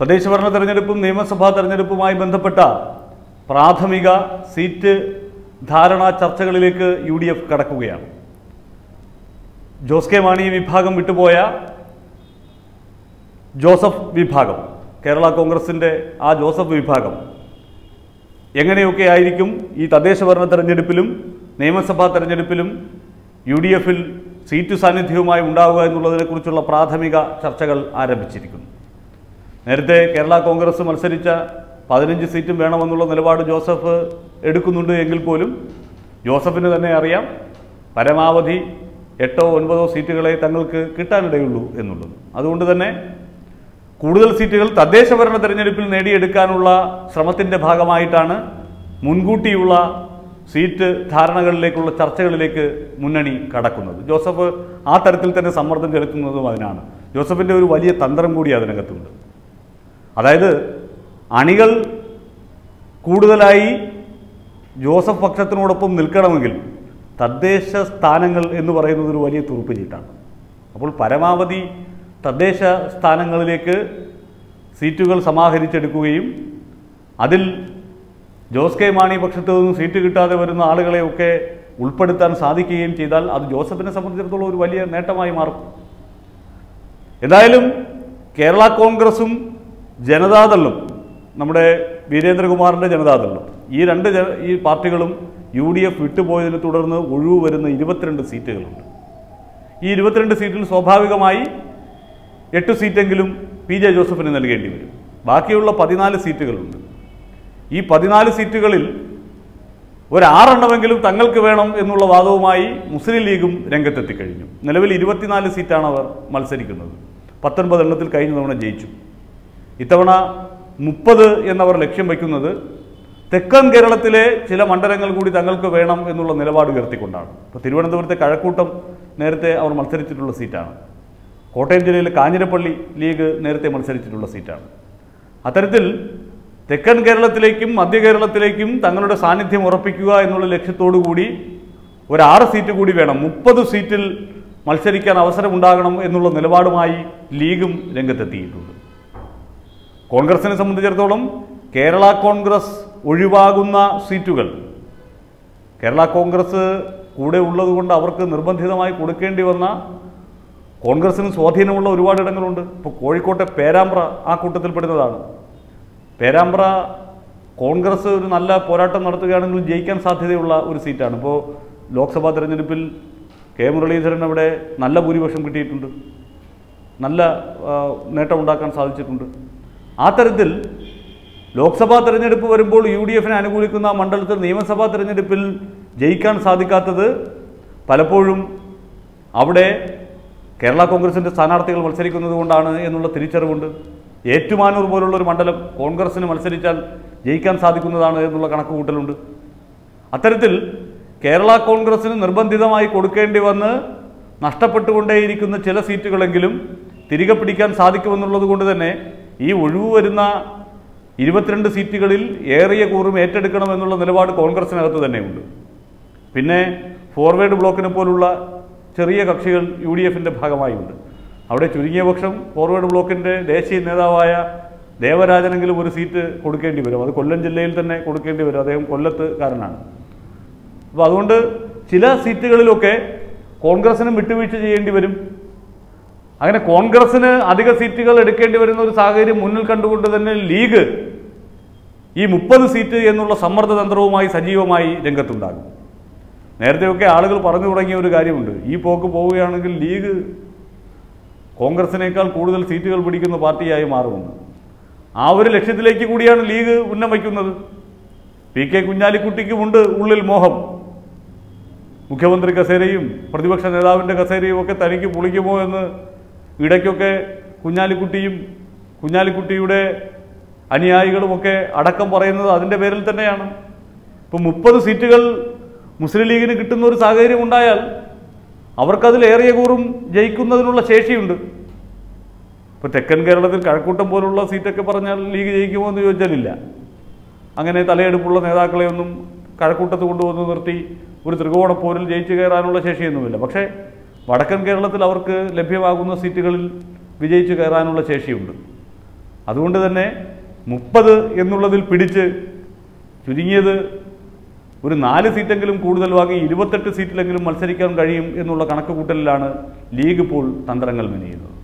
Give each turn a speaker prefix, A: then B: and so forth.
A: തദ്ദേശഭരണ തെരഞ്ഞെടുപ്പും നിയമസഭാ തെരഞ്ഞെടുപ്പുമായി ബന്ധപ്പെട്ട പ്രാഥമിക സീറ്റ് ധാരണാ ചർച്ചകളിലേക്ക് യു ഡി എഫ് കടക്കുകയാണ് ജോസ് കെ മാണി വിഭാഗം വിട്ടുപോയ ജോസഫ് വിഭാഗം കേരള കോൺഗ്രസിൻ്റെ ആ ജോസഫ് വിഭാഗം എങ്ങനെയൊക്കെ ആയിരിക്കും ഈ തദ്ദേശഭരണ തെരഞ്ഞെടുപ്പിലും നിയമസഭാ തെരഞ്ഞെടുപ്പിലും യു ഡി എഫിൽ സീറ്റ് സാന്നിധ്യവുമായി ഉണ്ടാവുക എന്നുള്ളതിനെക്കുറിച്ചുള്ള പ്രാഥമിക ചർച്ചകൾ ആരംഭിച്ചിരിക്കുന്നു നേരത്തെ കേരള കോൺഗ്രസ് മത്സരിച്ച പതിനഞ്ച് സീറ്റും വേണമെന്നുള്ള നിലപാട് ജോസഫ് എടുക്കുന്നുണ്ട് എങ്കിൽ പോലും ജോസഫിന് തന്നെ അറിയാം പരമാവധി എട്ടോ ഒൻപതോ സീറ്റുകളെ തങ്ങൾക്ക് കിട്ടാനിടയുള്ളൂ എന്നുള്ളത് അതുകൊണ്ട് തന്നെ കൂടുതൽ സീറ്റുകൾ തദ്ദേശഭരണ തെരഞ്ഞെടുപ്പിൽ നേടിയെടുക്കാനുള്ള ശ്രമത്തിൻ്റെ ഭാഗമായിട്ടാണ് മുൻകൂട്ടിയുള്ള സീറ്റ് ധാരണകളിലേക്കുള്ള ചർച്ചകളിലേക്ക് മുന്നണി കടക്കുന്നത് ജോസഫ് ആ തരത്തിൽ തന്നെ സമ്മർദ്ദം ചെലുത്തുന്നതും അതിനാണ് ജോസഫിൻ്റെ ഒരു വലിയ തന്ത്രം കൂടി അതിനകത്തുണ്ട് അതായത് അണികൾ കൂടുതലായി ജോസഫ് പക്ഷത്തിനോടൊപ്പം നിൽക്കണമെങ്കിൽ തദ്ദേശ സ്ഥാനങ്ങൾ എന്ന് പറയുന്നത് ഒരു വലിയ തുറുപ്പ് ചീട്ടാണ് അപ്പോൾ പരമാവധി തദ്ദേശ സ്ഥാനങ്ങളിലേക്ക് സീറ്റുകൾ സമാഹരിച്ചെടുക്കുകയും അതിൽ ജോസ് കെ മാണി പക്ഷത്തു നിന്നും സീറ്റ് കിട്ടാതെ വരുന്ന ആളുകളെയൊക്കെ ഉൾപ്പെടുത്താൻ സാധിക്കുകയും ചെയ്താൽ അത് ജോസഫിനെ സംബന്ധിച്ചിടത്തോളം ഒരു വലിയ നേട്ടമായി മാറും എന്തായാലും കേരള കോൺഗ്രസും ജനതാദളും നമ്മുടെ വീരേന്ദ്രകുമാറിൻ്റെ ജനതാദളും ഈ രണ്ട് ജന- ഈ പാർട്ടികളും യു ഡി എഫ് വിട്ടുപോയതിനെ തുടർന്ന് ഒഴിവ് വരുന്ന ഇരുപത്തിരണ്ട് സീറ്റുകളുണ്ട് ഈ ഇരുപത്തിരണ്ട് സീറ്റിൽ സ്വാഭാവികമായി എട്ട് സീറ്റെങ്കിലും പി ജെ ജോസഫിന് നൽകേണ്ടി വരും ബാക്കിയുള്ള പതിനാല് സീറ്റുകളുണ്ട് ഈ പതിനാല് സീറ്റുകളിൽ ഒരു ആറെണ്ണമെങ്കിലും തങ്ങൾക്ക് വേണം എന്നുള്ള വാദവുമായി മുസ്ലിം ലീഗും രംഗത്തെത്തിക്കഴിഞ്ഞു നിലവിൽ ഇരുപത്തിനാല് സീറ്റാണ് അവർ മത്സരിക്കുന്നത് പത്തൊൻപത് എണ്ണത്തിൽ കഴിഞ്ഞ തവണ ജയിച്ചു ഇത്തവണ മുപ്പത് എന്നവർ ലക്ഷ്യം വയ്ക്കുന്നത് തെക്കൻ കേരളത്തിലെ ചില മണ്ഡലങ്ങൾ കൂടി തങ്ങൾക്ക് വേണം എന്നുള്ള നിലപാട് ഉയർത്തിക്കൊണ്ടാണ് ഇപ്പോൾ തിരുവനന്തപുരത്തെ കഴക്കൂട്ടം നേരത്തെ അവർ മത്സരിച്ചിട്ടുള്ള സീറ്റാണ് കോട്ടയം ജില്ലയിലെ കാഞ്ഞിരപ്പള്ളി ലീഗ് നേരത്തെ മത്സരിച്ചിട്ടുള്ള സീറ്റാണ് അത്തരത്തിൽ തെക്കൻ കേരളത്തിലേക്കും മധ്യ കേരളത്തിലേക്കും തങ്ങളുടെ സാന്നിധ്യം ഉറപ്പിക്കുക എന്നുള്ള ലക്ഷ്യത്തോടു കൂടി ഒരു ആറ് സീറ്റ് കൂടി വേണം മുപ്പത് സീറ്റിൽ മത്സരിക്കാൻ അവസരമുണ്ടാകണം എന്നുള്ള നിലപാടുമായി ലീഗും രംഗത്തെത്തിയിട്ടുണ്ട് കോൺഗ്രസിനെ സംബന്ധിച്ചിടത്തോളം കേരള കോൺഗ്രസ് ഒഴിവാകുന്ന സീറ്റുകൾ കേരള കോൺഗ്രസ് കൂടെ ഉള്ളതുകൊണ്ട് അവർക്ക് നിർബന്ധിതമായി കൊടുക്കേണ്ടി വന്ന കോൺഗ്രസിന് സ്വാധീനമുള്ള ഒരുപാട് ഇടങ്ങളുണ്ട് ഇപ്പോൾ കോഴിക്കോട്ടെ പേരാമ്പ്ര ആ കൂട്ടത്തിൽപ്പെടുന്നതാണ് പേരാമ്പ്ര കോൺഗ്രസ് ഒരു നല്ല പോരാട്ടം നടത്തുകയാണെങ്കിൽ ജയിക്കാൻ സാധ്യതയുള്ള ഒരു സീറ്റാണ് ഇപ്പോൾ ലോക്സഭാ തെരഞ്ഞെടുപ്പിൽ കെ മുരളീധരൻ അവിടെ നല്ല ഭൂരിപക്ഷം കിട്ടിയിട്ടുണ്ട് നല്ല ആ, നേട്ടമുണ്ടാക്കാൻ സാധിച്ചിട്ടുണ്ട് ആ തരത്തിൽ ലോക്സഭാ തെരഞ്ഞെടുപ്പ് വരുമ്പോൾ യു ഡി എഫിനെ അനുകൂലിക്കുന്ന ആ മണ്ഡലത്തിൽ നിയമസഭാ തെരഞ്ഞെടുപ്പിൽ ജയിക്കാൻ സാധിക്കാത്തത് പലപ്പോഴും അവിടെ കേരള കോൺഗ്രസിൻ്റെ സ്ഥാനാർത്ഥികൾ മത്സരിക്കുന്നത് കൊണ്ടാണ് എന്നുള്ള തിരിച്ചറിവുണ്ട് ഏറ്റുമാനൂർ പോലുള്ള ഒരു മണ്ഡലം കോൺഗ്രസിന് മത്സരിച്ചാൽ ജയിക്കാൻ സാധിക്കുന്നതാണ് എന്നുള്ള കണക്കുകൂട്ടലുണ്ട് അത്തരത്തിൽ കേരള കോൺഗ്രസിന് നിർബന്ധിതമായി കൊടുക്കേണ്ടി വന്ന് നഷ്ടപ്പെട്ടുകൊണ്ടേയിരിക്കുന്ന ചില സീറ്റുകളെങ്കിലും തിരികെ പിടിക്കാൻ സാധിക്കുമെന്നുള്ളത് കൊണ്ട് തന്നെ ഈ ഒഴിവ് വരുന്ന ഇരുപത്തിരണ്ട് സീറ്റുകളിൽ ഏറിയ കൂറും ഏറ്റെടുക്കണമെന്നുള്ള നിലപാട് കോൺഗ്രസിനകത്ത് തന്നെയുണ്ട് പിന്നെ ഫോർവേഡ് ബ്ലോക്കിനെ പോലുള്ള ചെറിയ കക്ഷികൾ യു ഡി എഫിൻ്റെ ഭാഗമായുണ്ട് അവിടെ ചുരുങ്ങിയ പക്ഷം ഫോർവേഡ് ബ്ലോക്കിൻ്റെ ദേശീയ നേതാവായ ദേവരാജനെങ്കിലും ഒരു സീറ്റ് കൊടുക്കേണ്ടി വരും അത് കൊല്ലം ജില്ലയിൽ തന്നെ കൊടുക്കേണ്ടി വരും അദ്ദേഹം കൊല്ലത്തുകാരനാണ് അപ്പോൾ അതുകൊണ്ട് ചില സീറ്റുകളിലൊക്കെ കോൺഗ്രസിനും വിട്ടുവീഴ്ച ചെയ്യേണ്ടി വരും അങ്ങനെ കോൺഗ്രസിന് അധിക സീറ്റുകൾ എടുക്കേണ്ടി വരുന്ന ഒരു സാഹചര്യം മുന്നിൽ കണ്ടുകൊണ്ട് തന്നെ ലീഗ് ഈ മുപ്പത് സീറ്റ് എന്നുള്ള സമ്മർദ്ദ തന്ത്രവുമായി സജീവമായി രംഗത്തുണ്ടാകും നേരത്തെയൊക്കെ ആളുകൾ പറഞ്ഞു തുടങ്ങിയ ഒരു കാര്യമുണ്ട് ഈ പോക്ക് പോവുകയാണെങ്കിൽ ലീഗ് കോൺഗ്രസിനേക്കാൾ കൂടുതൽ സീറ്റുകൾ പിടിക്കുന്ന പാർട്ടിയായി മാറുമെന്ന് ആ ഒരു ലക്ഷ്യത്തിലേക്ക് കൂടിയാണ് ലീഗ് ഉന്നം വയ്ക്കുന്നത് പി കെ കുഞ്ഞാലിക്കുട്ടിക്കുമുണ്ട് ഉള്ളിൽ മോഹം മുഖ്യമന്ത്രി കസേരയും പ്രതിപക്ഷ നേതാവിൻ്റെ കസേരയും ഒക്കെ തനിക്ക് പൊളിക്കുമോ എന്ന് ഇടയ്ക്കൊക്കെ കുഞ്ഞാലിക്കുട്ടിയും കുഞ്ഞാലിക്കുട്ടിയുടെ അനുയായികളുമൊക്കെ അടക്കം പറയുന്നത് അതിൻ്റെ പേരിൽ തന്നെയാണ് ഇപ്പം മുപ്പത് സീറ്റുകൾ മുസ്ലിം ലീഗിന് കിട്ടുന്ന ഒരു സാഹചര്യം ഉണ്ടായാൽ അവർക്കതിലേറിയ കൂറും ജയിക്കുന്നതിനുള്ള ശേഷിയുണ്ട് ഇപ്പോൾ തെക്കൻ കേരളത്തിൽ കഴക്കൂട്ടം പോലുള്ള സീറ്റൊക്കെ പറഞ്ഞാൽ ലീഗ് ജയിക്കുമോ എന്ന് ചോദിച്ചാലില്ല അങ്ങനെ തലയെടുപ്പുള്ള നേതാക്കളെയൊന്നും കഴക്കൂട്ടത്ത് കൊണ്ടുവന്ന് നിർത്തി ഒരു ത്രികോണ പോരിൽ ജയിച്ചു കയറാനുള്ള ശേഷിയൊന്നുമില്ല പക്ഷേ വടക്കൻ കേരളത്തിൽ അവർക്ക് ലഭ്യമാകുന്ന സീറ്റുകളിൽ വിജയിച്ചു കയറാനുള്ള ശേഷിയുണ്ട് അതുകൊണ്ട് തന്നെ മുപ്പത് എന്നുള്ളതിൽ പിടിച്ച് ചുരുങ്ങിയത് ഒരു നാല് സീറ്റെങ്കിലും കൂടുതൽ വാങ്ങി ഇരുപത്തെട്ട് സീറ്റിലെങ്കിലും മത്സരിക്കാൻ കഴിയും എന്നുള്ള കണക്ക് കൂട്ടലിലാണ് ലീഗ് ഇപ്പോൾ തന്ത്രങ്ങൾ മെനയുന്നത്